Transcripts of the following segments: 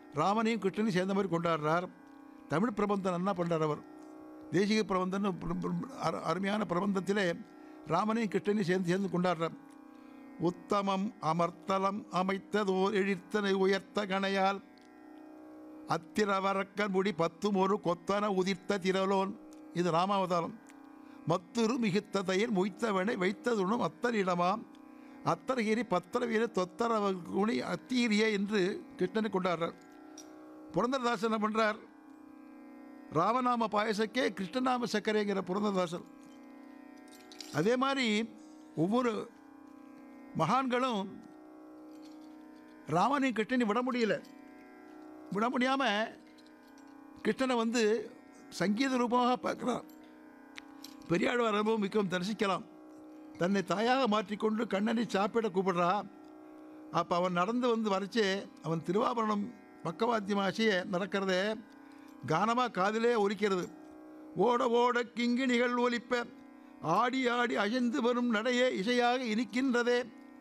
ராமனையும் கிருஷ்ணனையும் சேர்ந்த மாதிரி கொண்டாடுறார் தமிழ் பிரபந்தம் என்ன பண்ணுறார் அவர் தேசிக பிரபந்தம் அருமையான பிரபந்தத்திலே ராமனையும் கிருஷ்ணனையும் சேர்ந்து சேர்ந்து கொண்டாடுறார் உத்தமம் அமர்த்தலம் அமைத்ததோர் எழித்தனை உயர்த்த கணையால் அத்திரவரக்கன் முடி பத்தும் ஒரு கொத்தன உதிர்த்த திரலோன் இது ராமாவதாரம் மத்துரு மிகுத்த தயிர் மொய்த்தவனை வைத்ததுணும் அத்தனிடமாம் அத்தரகிரி பத்திரவீர தொத்தர குணி அத்தீரிய என்று கிருஷ்ணனை கொண்டாடுறார் புரந்தரதாசன் என்ன பண்ணுறார் ராமநாம பாயசக்கே கிருஷ்ணநாம சக்கரைங்கிற புரந்தரதாசன் அதே மாதிரி ஒவ்வொரு மகான்களும் ராமனையும் கிருஷ்ணனையும் விட முடியல விட முடியாமல் கிருஷ்ணனை வந்து சங்கீத ரூபமாக பார்க்குறான் பெரியாழ்வார் அனுபவம் மிகவும் தரிசிக்கலாம் தன்னை தாயாக மாற்றிக்கொண்டு கண்ணனை சாப்பிட கூப்பிடுறா அப்போ அவன் நடந்து வந்து வரைச்சே அவன் திருவாபரணம் பக்கவாத்தியமாசிய நடக்கிறதே கானமாக காதிலே ஒலிக்கிறது ஓட ஓட கிங்கிணிகள் ஒலிப்ப ஆடி ஆடி அசைந்து வரும் நடையே இசையாக இனிக்கின்றதே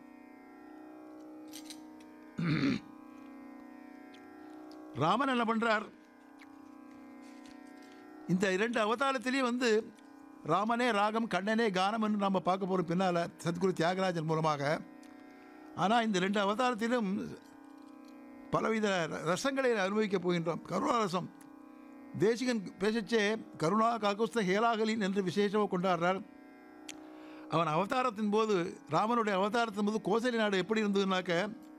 ராமன் என்ன பண்ணுறார் இந்த இரண்டு அவதாரத்திலையும் வந்து ராமனே ராகம் கண்ணனே கானம் என்று நாம் பார்க்க போகிறோம் பின்னால் சத்குரு தியாகராஜன் மூலமாக ஆனால் இந்த ரெண்டு அவதாரத்திலும் பலவித ரசங்களை அனுபவிக்கப் போகின்றோம் கருணாரசம் தேசிகன் பேசச்சே கருணா காகுஸ்த ஹேலாகலின் என்று விசேஷமாக கொண்டாடுறார் அவன் அவதாரத்தின் போது ராமனுடைய அவதாரத்தின் போது கோசலி நாடு எப்படி இருந்ததுனாக்க